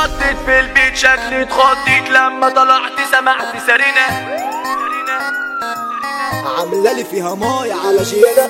نطيت في البيت شكلي اتخضيت لما طلعت سمعت سرينة عامله لي فيها ماي على جيرة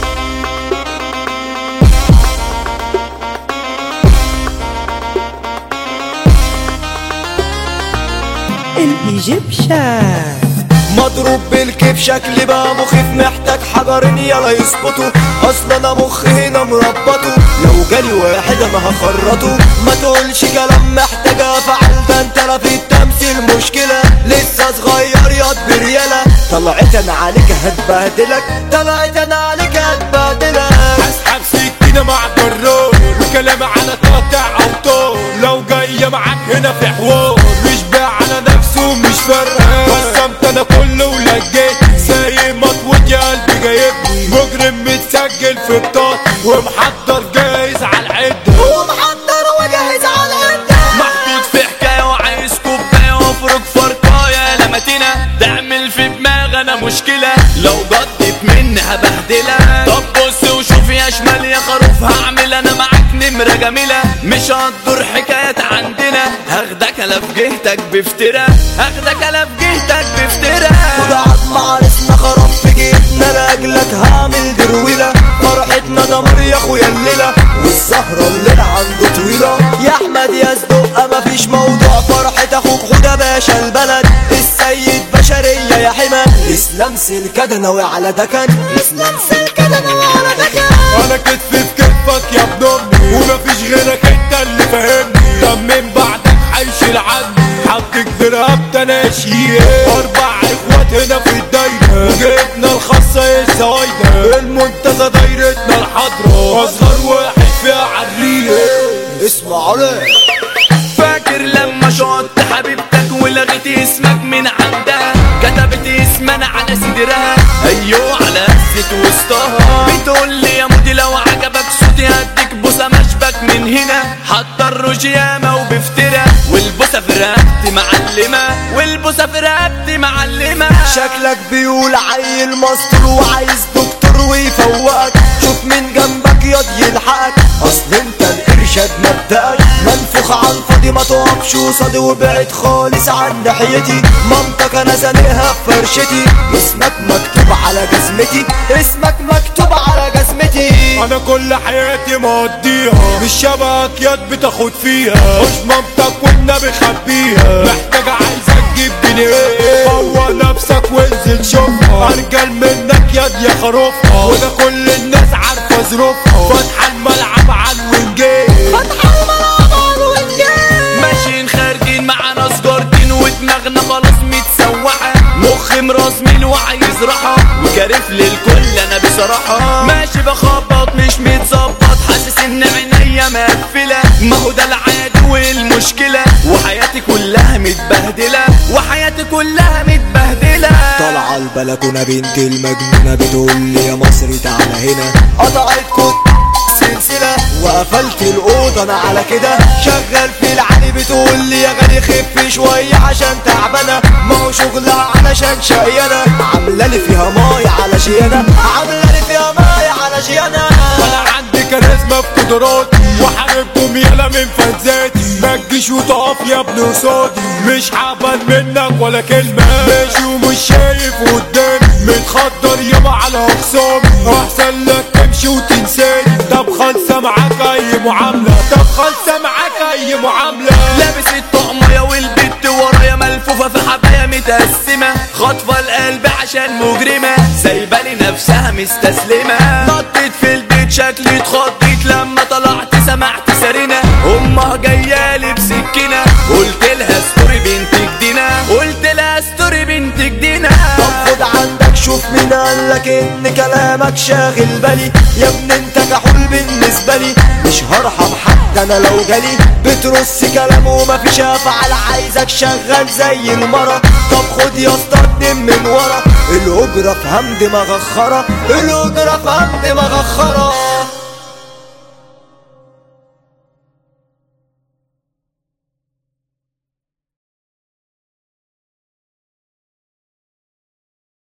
الايجيبشن مضروب بالكيف شكلي بقى مخيف محتاج حجرين يلا يسقطوا اصلا انا مخي هنا مربطه لو جالي واحد انا هخرطه ما تقولش كلام محتاج افعل ده انت لا في التمثيل مشكلة لسه صغير ياض بريالة طلعت انا عليك هتبهدلك طلعت انا عليك هتبهدلك اسحب سكينة مع جرار وكلام على قاطع اوتار لو جاية معاك هنا في حوار مش باع على نفسه مش فارقة قسمت انا كله ولجيت زي مطوط يا قلبي جايبني مجرم متسجل في بطاقتي ومحضر جايز على العدة ومحضر وجاهز على العدة محطوط في حكاية وعايز كوباية وافرك فرقاية لمتينة تعمل في دماغ انا مشكلة لو جدت مني هبهدلها طب بص وشوف يا شمال يا خروف هعمل انا معاك نمرة جميلة مش هتدور حكايات عندنا هاخدك انا في جهتك بفترة هاخدك انا في جهتك بفترة وده عظم عرسنا خرب في جيبنا لاجلك هعمل درويلة فرحتنا دمر يا اخويا الليلة والسهرة الليلة عنده طويلة يا احمد يا صدق مفيش موضوع فرحة اخوك حودة باشا البلد السيد بشرية يا حمى اسلام سلكة ناوي على دكن اسلام سلكة ناوي على دكن انا كتفي في كتفك يا ابن امي ومفيش غيرك انت اللي فاهمني طب من بعدك هيشيل عني حقك برقبت انا شيء اربع اخوات هنا في الدايره وجبنا الخاصه الزوايده المنتزه دايرتنا الحضره اصغر واحد فيها عريه اسمع عليك فاكر لما شعطت حبيبتك ولغيت اسمك من عندها كتبت اسمنا على صدرها ايوه على قصة وسطها بتقول لي يا مودي لو عجبك صوتي هديك بوسة مشبك من هنا حتى الروج ياما وبفترة والبوسة في رقبتي معلمة والبوسة في رقبتي معلمة شكلك بيقول عيل مستور وعايز دكتور ويفوقك شوف من جنبك ياض يلحقك اصل انت الارشاد مبدأك منفوخ على الفاضي ما تقفش قصادي وبعد خالص عن ناحيتي مامتك انا زانقها في فرشتي اسمك مكتوب على جزمتي اسمك مكتوب على جزمتي انا كل حياتي مقضيها مش شبهك ياد بتاخد فيها مش مامتك والنبي خبيها محتاج عايزك تجيب جنيه فوق نفسك وانزل شوفها ارجل منك ياد يا خروفها وده كل الناس عارفه ظروفها فاتحه الملعب على الوينجين ماشيين خارجين مع ناس جاردين ودماغنا خلاص متسوحة مخي مراسمين وعايز راحة وكارف للكل انا بصراحة ماشي بخبط مش متظبط حاسس ان عينيا مقفلة ما هو ده العادي والمشكلة وحياتي كلها متبهدلة وحياتي كلها متبهدلة طالعة البلكونة بنت المجنونة بتقول لي يا مصري تعالى هنا قطعت كنت سلسلة وقفلت الأوضة أنا على كده شغال في العالي بتقول لي يا غالي خف شوية عشان تعبانة ما هو شغلها علشان شقيانة عاملة لي فيها ماي على شيانة عاملة لي فيها ماي على شيانة انا عندي كاريزما في قدراتي وحاربكم يالا من فانزاتي ما تجيش وتقف يا ابن قصادي مش حابل منك ولا كلمة ماشي ومش شايف قدامي متخدر يابا على اخصامي احسن لك تمشي وتنساني طب خالصة معاك اي معاملة طب خالصة معاك اي معاملة لابس الطقمية والبت ورايا ملفوفة في حباية متقسمة خاطفة القلب عشان مجرمة سايبالي نفسها مستسلمة نطيت في البيت شكلي اتخضيت لما طلعت سمعت سرينة امها جايالي بسكينة قلت لها استوري بنتك دينا قلت لها استوري بنتك دينا طب خد عندك شوف مين قالك ان كلامك شاغل بالي يا ابن انت كحول بالنسبة لي مش هرحم حد انا لو جالي بترص كلام ومفيش افعل عايزك شغال زي المرة طب خد يا اسطى اتنين من ورا الاجرة في هم دماغك خرا الاجرة في هم دماغك خرا